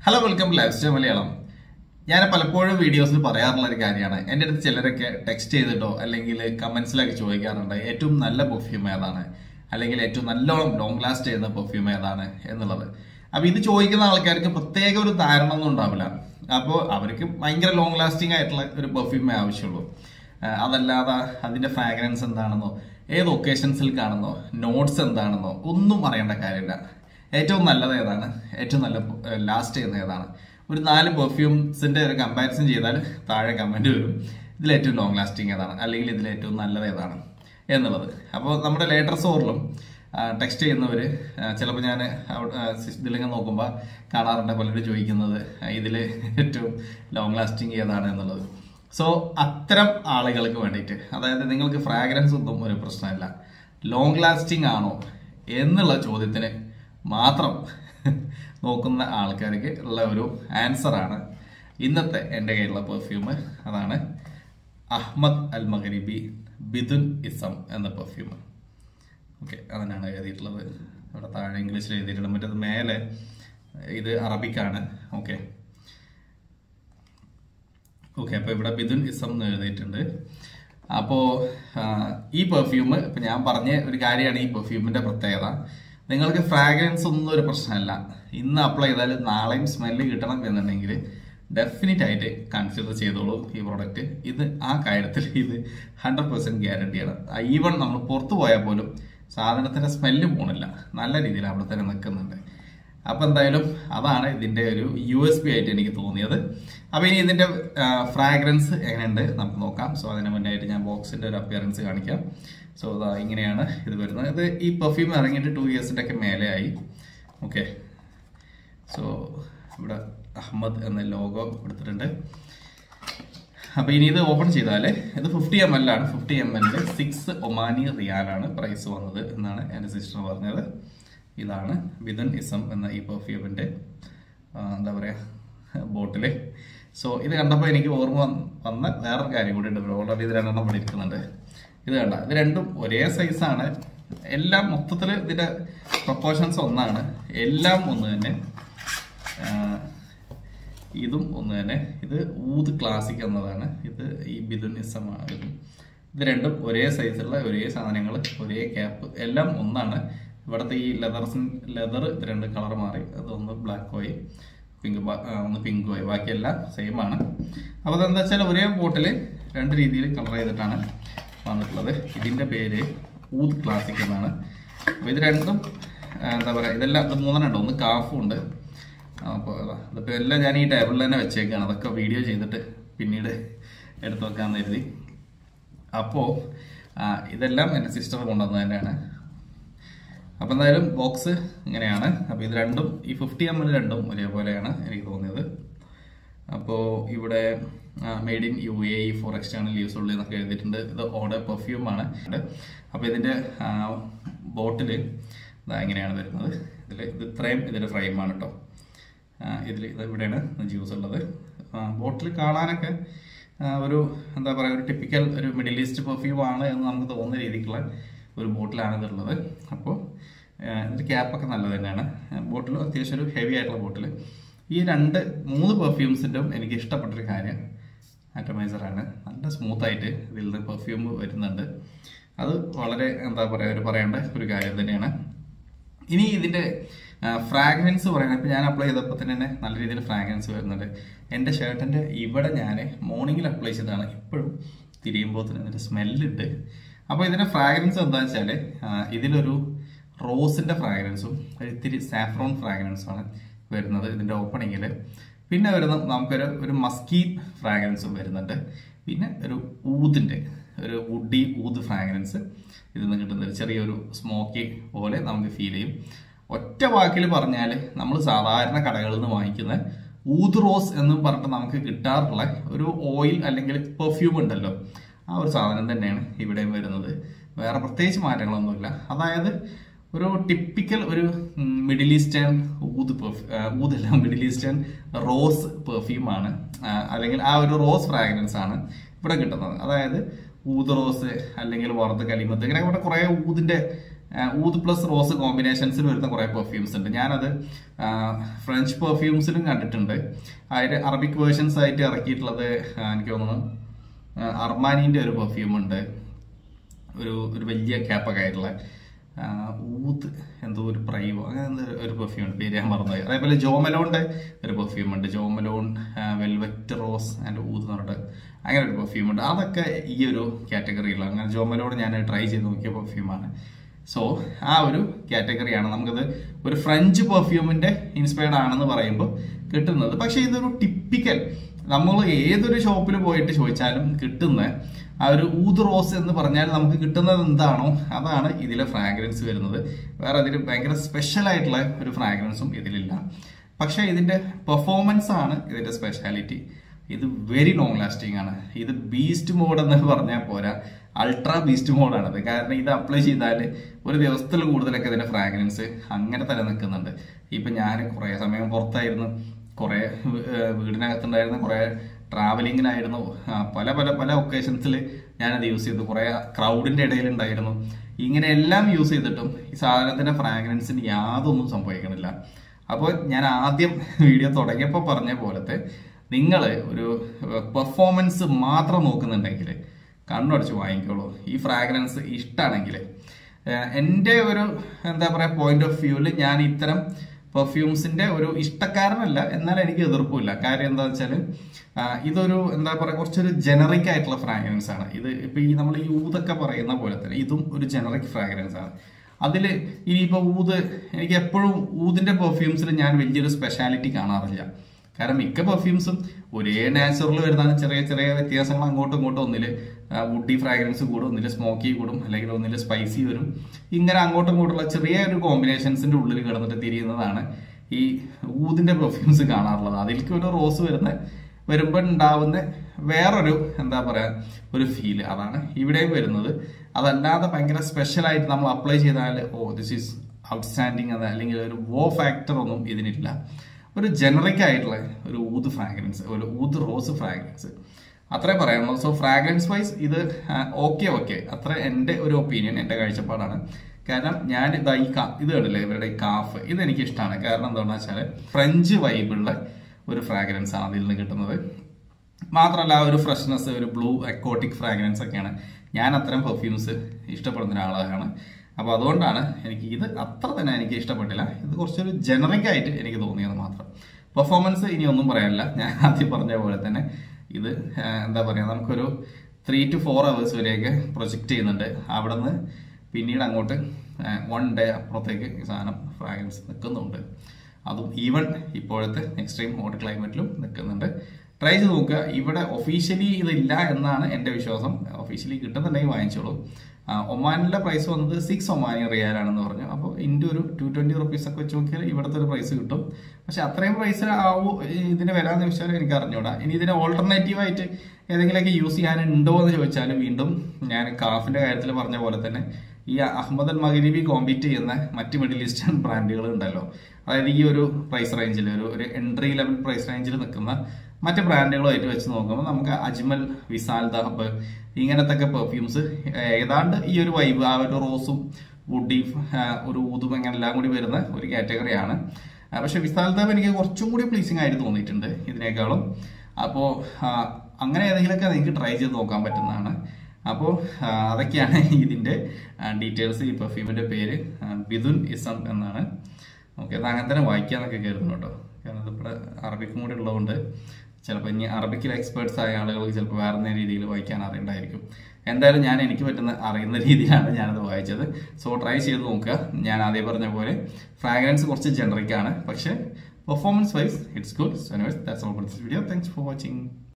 hello welcome lifestyle Malayalam ഞാൻ പലപ്പോഴും വീഡിയോസിൽ പറയാറുള്ള ഒരു കാര്യമാണ് എൻ്റെ അടുത്ത് ചിലരൊക്കെ ടെക്സ്റ്റ് ചെയ്തിട്ടോ അല്ലെങ്കിൽ കമന്റ്സിലൊക്കെ ചോദിക്കാറുണ്ട് ഏറ്റവും നല്ല പെർഫ്യൂം ഏതാണ് അല്ലെങ്കിൽ ഏറ്റവും നല്ലോണം ലോങ് ലാസ്റ്റ് ചെയ്യുന്ന പെർഫ്യൂം ഏതാണ് എന്നുള്ളത് അപ്പൊ ഇത് ചോദിക്കുന്ന ആൾക്കാർക്ക് പ്രത്യേക ഒരു ധാരണ ഒന്നും ഉണ്ടാവില്ല അപ്പോൾ അവർക്ക് ഭയങ്കര ലോങ് ലാസ്റ്റിംഗ് ആയിട്ടുള്ള ഒരു പെർഫ്യൂമേ ആവശ്യമുള്ളൂ ആ, അതല്ലാതെ അതിന്റെ ഫ്രാഗ്രൻസ് എന്താണെന്നോ ഏത് ഒക്കേഷൻസിൽ കാണുന്നോ നോട്ട്സ് എന്താണെന്നോ ഒന്നും അറിയേണ്ട കാര്യമില്ല ഏറ്റവും നല്ലത് ഏതാണ് ഏറ്റവും നല്ല ലാസ്റ്റ് ചെയ്യുന്ന ഏതാണ് ഒരു നാല് പെർഫ്യൂംസിന്റെ ഒരു കമ്പാരിസൺ ചെയ്താൽ താഴെ കമന്റ് വരും ഇതിൽ ഏറ്റവും ലോങ് ലാസ്റ്റിംഗ് ഏതാണ് അല്ലെങ്കിൽ ഇതിൽ ഏറ്റവും നല്ലത് ഏതാണ് എന്നുള്ളത് അപ്പോൾ നമ്മുടെ ലേറ്റർ സോറിലും ടെക്സ്റ്റ് ചെയ്യുന്നവർ ചിലപ്പോൾ ഞാൻ ഇതിലിങ്ങനെ നോക്കുമ്പോൾ കാണാറുണ്ട് പലരും ചോദിക്കുന്നത് ഇതിൽ ഏറ്റവും ലോങ് ലാസ്റ്റിംഗ് ഏതാണ് എന്നുള്ളത് സോ അത്തരം ആളുകൾക്ക് വേണ്ടിയിട്ട് അതായത് നിങ്ങൾക്ക് ഫ്രാഗ്രൻസ് ഒന്നും ഒരു പ്രശ്നമില്ല ലോങ് ലാസ്റ്റിംഗ് ആണോ എന്നുള്ള ചോദ്യത്തിന് മാത്രം നോക്കുന്ന ആൾക്കാർക്ക് ഉള്ള ഒരു ആൻസർ ആണ് ഇന്നത്തെ എൻ്റെ കയ്യിലുള്ള പെർഫ്യൂം അതാണ് Ahmed Al Maghribi Bidun Ism എന്ന പെർഫ്യൂം ഓക്കെ അതിനാണ് എഴുതിയിട്ടുള്ളത് ഇവിടെ താഴെ ഇംഗ്ലീഷിൽ എഴുതിയിട്ടുണ്ട് മറ്റേത് മേലെ ഇത് അറബിക്കാണ് ഓക്കെ ഓക്കെ അപ്പൊ ഇവിടെ ബിദുൻ ഇസം എന്ന് എഴുതിയിട്ടുണ്ട് അപ്പോ ആ, ഈ പെർഫ്യൂം ഇപ്പൊ ഞാൻ പറഞ്ഞ ഒരു കാര്യമാണ് ഈ പെർഫ്യൂമിന്റെ പ്രത്യേകത നിങ്ങൾക്ക് ഫ്രാഗ്രൻസ് ഒന്നും ഒരു പ്രശ്നമല്ല ഇന്ന് അപ്ലൈ ചെയ്താൽ നാളെയും സ്മെല്ല് കിട്ടണം എന്നുണ്ടെങ്കിൽ ഡെഫിനറ്റ് ആയിട്ട് കൺസിഡർ ചെയ്തോളൂ ഈ പ്രോഡക്റ്റ് ഇത് ആ കാര്യത്തിൽ ഇത് ഹൺഡ്രഡ് പെർസെന്റ് ഗ്യാരണ്ടിയാണ് ഈവൺ നമ്മൾ പുറത്തു പോയാൽ പോലും സാധനത്തിന്റെ സ്മെല്ല് പോണില്ല നല്ല രീതിയിൽ അവിടെ തന്നെ നിൽക്കുന്നുണ്ട് അപ്പൊ എന്തായാലും അതാണ് ഇതിന്റെ ഒരു യു എസ് ബി ആയിട്ട് എനിക്ക് തോന്നിയത് അപ്പൊ ഇനി ഇതിന്റെ ഫ്രാഗ്രൻസ് എങ്ങനെയുണ്ട് നമുക്ക് നോക്കാം സോ അതിന് മുന്നായിട്ട് ഞാൻ ബോക്സിന്റെ ഒരു അപ്പിയറൻസ് കാണിക്കാം സോ ഇതാ ഇങ്ങനെയാണ് ഇത് വരുന്നത് ഇത് ഈ പെർഫ്യൂം ഇറങ്ങിയിട്ട് ടു ഇയേഴ്സിന്റെ ഒക്കെ മേലെ ആയി ഓക്കെ സോ ഇവിടെ അഹമ്മദ് എന്ന ലോഗോ കൊടുത്തിട്ടുണ്ട് അപ്പൊ ഇനി ഇത് ഓപ്പൺ ചെയ്താല് ഇത് ഫിഫ്റ്റി എം എൽ ആണ് ഫിഫ്റ്റി എം എല്ലിൽ സിക്സ് ഒമാനി റിയാലാണ് പ്രൈസ് വന്നത് എന്നാണ് എന്റെ സിസ്റ്റർ പറഞ്ഞത് ഇതാണ് വിതൻ ഇസം എന്ന ഈ പെർഫ്യൂമിന്റെ ആ, എന്താ പറയാ ബോട്ടില് സോ ഇത് കണ്ടപ്പോൾ എനിക്ക് ഓർമ്മ വന്ന- വന്ന വേറൊരു കാര്യം കൂടി ഉണ്ട് ഓൾറെഡി ഇത് രണ്ടെണ്ണം ഇവിടെ ഇരിക്കുന്നുണ്ട് ഇത് കണ്ട ഇത് രണ്ടും ഒരേ സൈസാണ് എല്ലാം മൊത്തത്തിൽ ഇതിന്റെ പ്രൊപ്പോർഷൻസ് ഒന്നാണ് എല്ലാം ഒന്ന് തന്നെ ആ, ഇതും ഒന്ന് തന്നെ ഇത് ഊത് ക്ലാസിക് എന്നതാണ് ഇത് ഈ ബിദുനിസമാണ് ഇത് ഇത് രണ്ടും ഒരേ സൈസുള്ള ഒരേ സാധനങ്ങൾ ഒരേ ക്യാപ്പ് എല്ലാം ഒന്നാണ് ഇവിടുത്തെ ഈ ലെതർ ലെതർ ഇത് രണ്ട് കളർ മാറി അതൊന്ന് ബ്ലാക്ക് പോയി പിങ്ക് ഒന്ന് പിങ്ക് പോയി ബാക്കിയെല്ലാം സെയിം ആണ് അപ്പോൾ അതെന്താ വെച്ചാൽ ഒരേ ബോട്ടിൽ രണ്ട് രീതിയിൽ കളർ ചെയ്തിട്ടാണ് വന്നിട്ടുള്ളത് ഇതിന്റെ പേര് ഊത് ക്ലാസിക് എന്നാണ് അപ്പോൾ ഇത് രണ്ടും ആ, എന്താ പറയുക ഇതെല്ലാം ഇത് മൂന്നെണ്ണം ഉണ്ട് ഒന്ന് കാഫും ഉണ്ട് അപ്പോൾ അതിപ്പോൾ എല്ലാം ഞാൻ ഈ ടേബിളിൽ തന്നെ വെച്ചേക്കാണ് അതൊക്കെ വീഡിയോ ചെയ്തിട്ട് പിന്നീട് എടുത്തു വെക്കാമെന്ന് കരുതി അപ്പോൾ ഇതെല്ലാം എൻ്റെ സിസ്റ്റർ കൊണ്ടുവന്നത് തന്നെയാണ് അപ്പോൾ എന്തായാലും ബോക്സ് ഇങ്ങനെയാണ് അപ്പോൾ ഇത് രണ്ടും ഈ ഫിഫ്റ്റി എം എൽ രണ്ടും ഒരേപോലെയാണ് എനിക്ക് തോന്നിയത് അപ്പോൾ ഇവിടെ made in U A E for external use ഉള്ളി എന്നൊക്കെ എഴുതിയിട്ടുണ്ട് ഇത് ഓർഡർ പെർഫ്യൂം ആണ് അപ്പോൾ ഇതിൻ്റെ ബോട്ടിൽ ഇതാ ഇങ്ങനെയാണ് വരുന്നത് ഇതിൽ ഇത് ഇത്രയും ഇതിൻ്റെ ഫ്രെയിമാണ് കേട്ടോ ഇതിൽ ഇത് ഇവിടെയാണ് ജ്യൂസ് ഉള്ളത് ബോട്ടിൽ കാണാനൊക്കെ ആ, ഒരു എന്താ പറയുക ഒരു ടിപ്പിക്കൽ ഒരു മിഡിൽ ഈസ്റ്റ് പെർഫ്യൂം ആണ് എന്ന് നമുക്ക് തോന്നുന്ന രീതിക്കുള്ള ഒരു ബോട്ടിലാണ് ഇതുള്ളത് അപ്പോൾ ഇതിൻ്റെ ക്യാപ്പൊക്കെ നല്ലത് തന്നെയാണ് ബോട്ടിൽ അത്യാവശ്യം ഒരു ഹെവി ആയിട്ടുള്ള ബോട്ടിൽ ഈ രണ്ട് മൂന്ന് പെർഫ്യൂംസിൻ്റെയും എനിക്ക് ഇഷ്ടപ്പെട്ടൊരു കാര്യം ആറ്റമൈസറാണ് നല്ല സ്മൂത്തായിട്ട് ഇതിൽ നിന്ന് പെർഫ്യൂം വരുന്നുണ്ട് അത് വളരെ എന്താ പറയുക ഒരു പറയേണ്ട ഒരു കാര്യം തന്നെയാണ് ഇനി ഇതിന്റെ ഫ്രാഗ്രൻസ് പറയണം ഇപ്പൊ ഞാൻ അപ്ലൈ ചെയ്തപ്പോൾ തന്നെ നല്ല രീതിയിൽ ഫ്രാഗ്രൻസ് വരുന്നുണ്ട് എന്റെ ഷർട്ടിന്റെ ഇവിടെ ഞാൻ മോർണിംഗിൽ അപ്ലൈ ചെയ്തതാണ് ഇപ്പോഴും തിരിയുമ്പോൾ തന്നെ ഇതിന്റെ സ്മെല്ലുണ്ട് അപ്പോൾ ഇതിന്റെ ഫ്രാഗ്രൻസ് എന്താ വെച്ചാല് ആ, ഇതിലൊരു റോസിന്റെ ഫ്രാഗ്രൻസും ഒരു ഇത്തിരി സാഫ്രോൺ ഫ്രാഗ്രൻസും ആണ് വരുന്നത് ഇതിന്റെ ഓപ്പണിങ്ങിൽ പിന്നെ വരുന്ന നമുക്കൊരു ഒരു മസ്കി ഫ്രാഗ്രൻസും വരുന്നുണ്ട് പിന്നെ ഒരു ഊതിന്റെ ഒരു വുഡി ഊത് ഫ്രാഗ്രൻസ് ഇതിൽ നിന്ന് കിട്ടുന്ന ഒരു ചെറിയൊരു സ്മോക്കി പോലെ നമുക്ക് ഫീൽ ചെയ്യും ഒറ്റ വാക്കിൽ പറഞ്ഞാൽ നമ്മൾ സാധാരണ കടകളിൽ നിന്ന് വാങ്ങിക്കുന്ന ഊത് റോസ് എന്ന് പറഞ്ഞിട്ട് നമുക്ക് കിട്ടാറുള്ള ഒരു ഓയിൽ അല്ലെങ്കിൽ പെർഫ്യൂം ഉണ്ടല്ലോ ആ ഒരു സാധനം തന്നെയാണ് ഇവിടെയും വരുന്നത് വേറെ പ്രത്യേകിച്ച് മാറ്റങ്ങളൊന്നുമില്ല അതായത് ഒരു ടിപ്പിക്കൽ ഒരു മിഡിൽ ഈസ്റ്റേൺ ഊത് പെർഫ്യൂ ഊതല്ല മിഡിൽ ഈസ്റ്റേൺ റോസ് പെർഫ്യൂം ആണ് ആ, അല്ലെങ്കിൽ ആ ഒരു റോസ് ഫ്രാഗ്രൻസ് ആണ് ഇവിടെ കിട്ടുന്നത് അതായത് ഊത് റോസ് അല്ലെങ്കിൽ വറുത്ത് കലിമത്ത് ഇങ്ങനെ ഇവിടെ കുറെ ഊതിന്റെ ഊത് പ്ലസ് റോസ് കോമ്പിനേഷൻസിൽ വരുന്ന കുറേ പെർഫ്യൂംസ് ഉണ്ട് ഞാനത് ആ, ഫ്രഞ്ച് പെർഫ്യൂംസിലും കണ്ടിട്ടുണ്ട് അതിൽ അറബിക് വേർഷൻസ് ആയിട്ട് ഇറക്കിയിട്ടുള്ളത് ആ, എനിക്ക് തോന്നുന്നു ആ, അർമാനിന്റെ ഒരു പെർഫ്യൂം ഉണ്ട് ഒരു ഒരു വലിയ ക്യാപ്പൊക്കെ ആയിട്ടുള്ള ആ, ഊത്ത് എന്തോ ഒരു പ്രൈവോ അങ്ങനെ എന്തോ ഒരു പെർഫ്യൂം ഉണ്ട് പേര് ഞാൻ മറന്നുപോയി അതേപോലെ ജോമലോണിന്റെ ഒരു പെർഫ്യൂം ഉണ്ട് Jo Malone velvet rose and oud എന്ന് പറഞ്ഞിട്ട് അങ്ങനെ ഒരു പെർഫ്യൂം ഉണ്ട് അതൊക്കെ ഈ ഒരു കാറ്റഗറിയിലുള്ള അങ്ങനെ ജോമലോൺ ഞാൻ ട്രൈ ചെയ്ത് നോക്കിയ പെർഫ്യൂമാണ് സോ ആ ഒരു കാറ്റഗറിയാണ് നമുക്കത് ഒരു ഫ്രഞ്ച് പെർഫ്യൂമിന്റെ ഇൻസ്പയർഡ് ആണെന്ന് പറയുമ്പോൾ കിട്ടുന്നത് പക്ഷെ ഇതൊരു ടിപ്പിക്കൽ നമ്മൾ ഏതൊരു ഷോപ്പിൽ പോയിട്ട് ചോദിച്ചാലും കിട്ടുന്ന ആ ഒരു ഊത് റോസ് എന്ന് പറഞ്ഞാൽ നമുക്ക് കിട്ടുന്നത് എന്താണോ അതാണ് ഇതിലെ ഫ്രാഗ്രൻസ് വരുന്നത് വേറെ അതിൽ ഭയങ്കര സ്പെഷ്യൽ ആയിട്ടുള്ള ഒരു ഫ്രാഗ്രൻസും ഇതിലില്ല പക്ഷെ ഇതിന്റെ പെർഫോമൻസ് ആണ് ഇതിന്റെ സ്പെഷ്യാലിറ്റി ഇത് വെരി ലോങ് ലാസ്റ്റിംഗ് ആണ് ഇത് ബീസ്റ്റ് മോഡ് എന്ന് പറഞ്ഞാൽ പോരാ അൾട്രാ ബീസ്റ്റ് മോഡാണത് കാരണം ഇത് അപ്ലൈ ചെയ്താൽ ഒരു ദിവസത്തിൽ കൂടുതലൊക്കെ ഇതിന്റെ ഫ്രാഗ്രൻസ് അങ്ങനെ തന്നെ നിൽക്കുന്നുണ്ട് ഇപ്പൊ ഞാൻ കുറേ സമയം പുറത്തായിരുന്നു കുറേ വീടിനകത്തുണ്ടായിരുന്ന കുറേ ട്രാവലിങ്ങിനായിരുന്നു ആ, പല പല പല ഒക്കേഷൻസിൽ ഞാനത് യൂസ് ചെയ്തു കുറേ ക്രൗഡിന്റെ ഇടയിലുണ്ടായിരുന്നു ഇങ്ങനെ എല്ലാം യൂസ് ചെയ്തിട്ടും ഈ സാധനത്തിന്റെ ഫ്രാഗ്രൻസിന് യാതൊന്നും സംഭവിക്കണില്ല അപ്പോൾ ഞാൻ ആദ്യം വീഡിയോ തുടങ്ങിയപ്പോൾ പറഞ്ഞ പോലത്തെ നിങ്ങൾ ഒരു പെർഫോമൻസ് മാത്രം നോക്കുന്നുണ്ടെങ്കിൽ കണ്ണടച്ച് വാങ്ങിക്കോളൂ ഈ ഫ്രാഗ്രൻസ് ഇഷ്ടമാണെങ്കിൽ എൻ്റെ ഒരു എന്താ പറയുക പോയിന്റ് ഓഫ് വ്യൂവിൽ ഞാൻ ഇത്തരം പെർഫ്യൂംസിന്റെ ഒരു ഇഷ്ടക്കാരനല്ല എന്നാൽ എനിക്ക് എതിർപ്പില്ല കാര്യം എന്താ വെച്ചാൽ ഇതൊരു എന്താ പറയുക കുറച്ചൊരു ജനറിക് ആയിട്ടുള്ള ഫ്രാഗ്രൻസ് ആണ് ഇത് ഇപ്പൊ ഈ നമ്മൾ ഈ ഊതൊക്കെ പറയുന്ന പോലെ തന്നെ ഇതും ഒരു ജനറിക് ഫ്രാഗ്രൻസ് ആണ് അതിൽ ഇനിയിപ്പോ ഊത് എനിക്ക് എപ്പോഴും ഊതിന്റെ പെർഫ്യൂംസിൽ ഞാൻ വലിയൊരു സ്പെഷ്യാലിറ്റി കാണാറില്ല കാരണം മിക്ക പെർഫ്യൂംസും ഒരേ നാച്ചുറൽ വരുന്ന ചെറിയ ചെറിയ വ്യത്യാസങ്ങൾ അങ്ങോട്ടും ഇങ്ങോട്ടും ഒന്നില് വുഡി ഫ്രാഗ്രൻസ് കൂടും ഒന്നില് സ്മോക്കി കൂടും അല്ലെങ്കിൽ ഒന്നില് സ്പൈസി വരും ഇങ്ങനെ അങ്ങോട്ടും ഇങ്ങോട്ടുള്ള ചെറിയ ഒരു കോമ്പിനേഷൻസിന്റെ ഉള്ളിൽ കിടന്നിട്ട് തിരിയുന്നതാണ് ഈ ഊതിന്റെ പെർഫ്യൂംസ് കാണാറുള്ളത് അതിലേക്ക് ഒരു റോസ് വരുന്ന വരുമ്പോൾ ഉണ്ടാവുന്ന വേറൊരു എന്താ പറയാ ഒരു ഫീല് അതാണ് ഇവിടെയും വരുന്നത് അതല്ലാതെ ഭയങ്കര സ്പെഷ്യൽ ആയിട്ട് നമ്മൾ അപ്ലൈ ചെയ്താൽ ഓ ദിസ് ഈസ് ഔട്ട്സ്റ്റാൻഡിങ് അത് അല്ലെങ്കിൽ ഒരു വോ ഫാക്ടർ ഒന്നും ഇതിനില്ല ഒരു ജനറിക് ആയിട്ടുള്ള ഒരു ഊത് ഫ്രാഗ്രൻസ് ഒരു ഊത് റോസ് ഫ്രാഗ്രൻസ് അത്രേ പറയാനുള്ളൂ സോ ഫ്രാഗ്രൻസ് വൈസ് ഇത് ഓക്കെ ഓക്കെ അത്ര എൻ്റെ ഒരു ഒപ്പീനിയൻ എൻ്റെ കാഴ്ചപ്പാടാണ് കാരണം ഞാൻ ഇതാ ഈ കാ- ഇത് കണ്ടില്ലേ ഇവരുടെ ഈ കാഫ് ഇത് എനിക്ക് ഇഷ്ടമാണ് കാരണം എന്താണെന്ന് വെച്ചാൽ ഫ്രഞ്ച് വൈബുള്ള ഒരു ഫ്രാഗ്രൻസ് ആണ് അതിൽ നിന്ന് കിട്ടുന്നത് മാത്രമല്ല ആ ഒരു ഫ്രഷ്നെസ് ഒരു ബ്ലൂ അക്കോട്ടിക് ഫ്രാഗ്രൻസ് ഒക്കെയാണ് ഞാൻ അത്തരം പെർഫ്യൂംസ് ഇഷ്ടപ്പെടുന്ന ഒരാളാണ് അപ്പോൾ അതുകൊണ്ടാണ് എനിക്ക് ഇത് അത്ര തന്നെ എനിക്ക് ഇഷ്ടപ്പെട്ടില്ല ഇത് കുറച്ചൊരു ജനറിക് ആയിട്ട് എനിക്ക് തോന്നിയത് മാത്രം പെർഫോമൻസ് ഇനി ഒന്നും പറയാനില്ല ഞാൻ ആദ്യം പറഞ്ഞ പോലെ തന്നെ ഇത് ആ, എന്താ പറയുക നമുക്കൊരു ത്രീ ടു ഫോർ അവേഴ്സ് വരെയൊക്കെ പ്രൊജക്റ്റ് ചെയ്യുന്നുണ്ട് അവിടെ നിന്ന് പിന്നീട് അങ്ങോട്ട് വൺ ഡേ അപ്പുറത്തേക്ക് ഈ സാധനം ഫ്രാഗ്രൻസ് നിൽക്കുന്നുണ്ട് അതും ഈവൻ ഇപ്പോഴത്തെ എക്സ്ട്രീം ഹോട്ട് ക്ലൈമറ്റിലും നിൽക്കുന്നുണ്ട് ട്രൈ ചെയ്ത് നോക്കുക ഇവിടെ ഒഫീഷ്യലി ഇതില്ല എന്നാണ് എൻ്റെ വിശ്വാസം ഒഫീഷ്യലി കിട്ടുന്നുണ്ടെങ്കിൽ വാങ്ങിച്ചോളൂ ആ, ഒമാനിലെ പ്രൈസ് വന്നത് സിക്സ് ഒമാനി റിയാലാണെന്ന് പറഞ്ഞു അപ്പോൾ ഇൻ്റെ ഒരു ടു ട്വൻറ്റി റുപ്പീസ് ഒക്കെ വെച്ച് നോക്കിയാൽ ഇവിടുത്തെ ഒരു പ്രൈസ് കിട്ടും പക്ഷെ അത്രയും പ്രൈസ് ആവും ഇതിന് വരാമെന്ന് ചോദിച്ചാൽ എനിക്ക് അറിഞ്ഞൂടാ ഇനി ഇതിന് ഓൾട്ടർനേറ്റീവ് ആയിട്ട് ഏതെങ്കിലുമൊക്കെ യൂസ് ചെയ്യാനുണ്ടോ എന്ന് ചോദിച്ചാൽ വീണ്ടും ഞാൻ കാഫിന്റെ കാര്യത്തിൽ പറഞ്ഞ പോലെ തന്നെ ഈ അഹമ്മദ് അൽ മഗരീബി കോമ്പീറ്റ് ചെയ്യുന്ന മറ്റ് മിഡിൽ ഈസ്റ്റേൺ ബ്രാൻഡുകൾ ഉണ്ടല്ലോ അതായത് ഈ ഒരു പ്രൈസ് റേഞ്ചിൽ ഒരു ഒരു എൻട്രി ലെവൽ പ്രൈസ് റേഞ്ചിൽ നിൽക്കുന്ന മറ്റ് ബ്രാൻഡുകളുമായിട്ട് വെച്ച് നോക്കുമ്പോൾ നമുക്ക് അജ്മൽ വിസാൽ ദഹബ് ഇങ്ങനത്തെ ഒക്കെ പെർഫ്യൂംസ് ഏതാണ്ട് ഈ ഒരു വൈബ് ആ ഒരു റോസും വുഡി ഒരു ഊതും അങ്ങനെ എല്ലാം കൂടി വരുന്ന ഒരു കാറ്റഗറിയാണ് ആ, പക്ഷെ വിസാൽ ദഹബ് എനിക്ക് കുറച്ചും കൂടി പ്ലീസിംഗ് ആയിട്ട് തോന്നിയിട്ടുണ്ട് ഇതിനേക്കാളും അപ്പോൾ അങ്ങനെ ഏതെങ്കിലുമൊക്കെ നിങ്ങൾക്ക് ട്രൈ ചെയ്ത് നോക്കാൻ പറ്റുന്നതാണ് അപ്പോൾ അതൊക്കെയാണ് ഇതിൻ്റെ ഡീറ്റെയിൽസ് ഈ പെർഫ്യൂമിൻ്റെ പേര് ആ, ബിദുൻ ഇസം എന്നാണ് ഓക്കെ അത് അങ്ങനെ തന്നെ വായിക്കാന്നൊക്കെ കരുതുന്നു കേട്ടോ കാരണം ഇതിവിടെ അറബിക്കും കൂടി ഉള്ളതുകൊണ്ട് ചിലപ്പോൾ ഇനി അറബിക്കിൽ എക്സ്പേർട്സ് ആയ ആളുകൾക്ക് ചിലപ്പോൾ വേറെ എന്തെങ്കിലും രീതിയിൽ വായിക്കാൻ അറിയണ്ടായിരിക്കും എന്തായാലും ഞാൻ എനിക്ക് പറ്റുന്ന അറിയുന്ന രീതിയിലാണ് ഞാനത് വായിച്ചത് സോ ട്രൈ ചെയ്ത് നോക്കുക ഞാൻ ആദ്യം പറഞ്ഞ പോലെ ഫ്രാഗ്രൻസ് കുറച്ച് ജനറിക് ആണ് പക്ഷേ performance wise it's good so that's all for this video thanks for watching